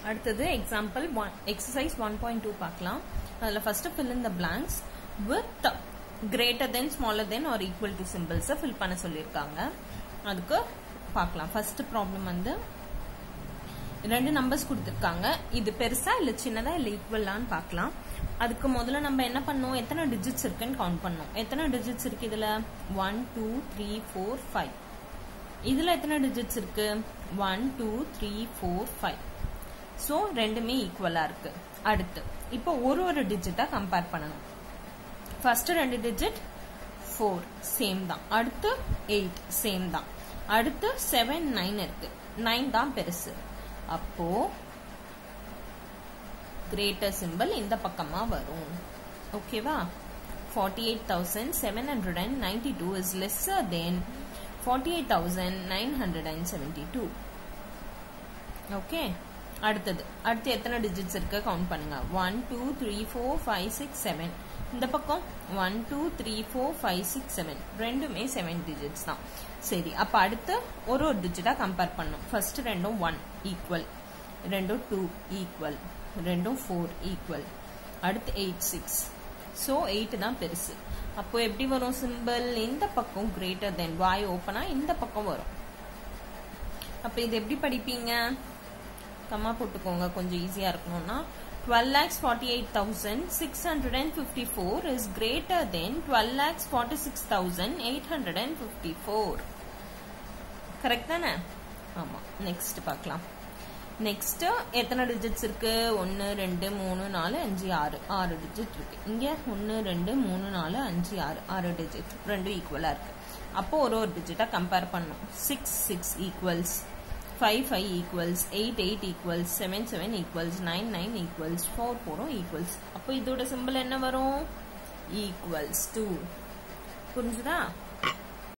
அடுத்தது example one exercise one point two பார்க்கலாம் அதில் first fill in the blanks with greater than smaller than or equal to சிம்பிள்ஸை ஃபில் பண்ண சொல்லியிருக்காங்க அதுக்கு பார்க்கலாம் ஃபர்ஸ்ட் ப்ராப்ளம் வந்து ரெண்டு நம்பர்ஸ் கொடுத்துருக்காங்க இது பெருசா இல்ல சின்னதா இல்ல ஈக்குவலான்னு பார்க்கலாம் அதுக்கு முதல்ல நம்ம என்ன பண்ணோம் எத்தனை டிஜிட்ஸ் இருக்குன்னு கவுண்ட் பண்ணோம் எத்தனை டிஜிட்ஸ் இருக்கு இதுல one two three four five இதுல எத்தனை டிஜிட்ஸ் இருக்கு one two three four five so ரெண்டுமே ஈக்குவலா இருக்கு அடுத்து இப்போ ஒரு ஒரு டிஜிட்டா கம்பேர் பண்ணணும் ஃபர்ஸ்ட் ரெண்டு டிஜிட் ஃபோர் சேம் தான் அடுத்து எயிட் சேம் தான் அடுத்து செவன் நைன் இருக்கு நைன் தான் பெருசு அப்போ கிரேட்டர் சிம்பிள் இந்த பக்கமா வரும் ஓகேவா forty eight thousand seven hundred and ninety two is lesser than forty eight thousand nine hundred and seventy two okay அடுத்தது அடுத்து எத்தனை டிஜிட்ஸ் இருக்கு கவுண்ட் பண்ணுங்க one two three four five six seven இந்த பக்கம் one two three four five six seven ரெண்டுமே seven digits தான் சரி அப்ப அடுத்து ஒரு ஒரு டிஜிட்டா கம்பேர் பண்ணும் ஃபர்ஸ்ட் ரெண்டும் ஒன் ஈக்குவல் ரெண்டும் டூ ஈக்குவல் ரெண்டும் ஃபோர் ஈக்குவல் அடுத்து எயிட் சிக்ஸ் ஸோ எயிட் தான் பெருசு அப்போ எப்படி வரும் சிம்பிள் இந்த பக்கம் கிரேட்டர் தென் வாய் ஓப்பனா இந்த பக்கம் வரும் அப்ப இது எப்படி படிப்பீங்க கம்மா போட்டுக்கோங்க கொஞ்சம் ஈஸியா இருக்கணும்னா twelve lakhs forty eight thousand six hundred and fifty four is greater than twelve lakhs forty six thousand eight hundred and fifty four correct தானே ஆமா நெக்ஸ்ட் பார்க்கலாம் நெக்ஸ்ட் எத்தனை டிஜிட்ஸ் இருக்கு ஒன்னு ரெண்டு மூணு நாலு அஞ்சு ஆறு ஆறு டிஜிட் இருக்கு இங்க ஒன்னு ரெண்டு மூணு நாலு அஞ்சு ஆறு ஆறு டிஜிட் ரெண்டும் ஈக்குவலா இருக்கு அப்போ ஒரு ஒரு டிஜிட்டா கம்பேர் பண்ணும் six six equals five five equals eight eight equals seven seven equals nine nine equals four ஃபோரும் ஈக்குவல்ஸ் அப்போ இதோட சிம்பிள் என்ன வரும் ஈக்குவல்ஸ் டூ புரிஞ்சுதா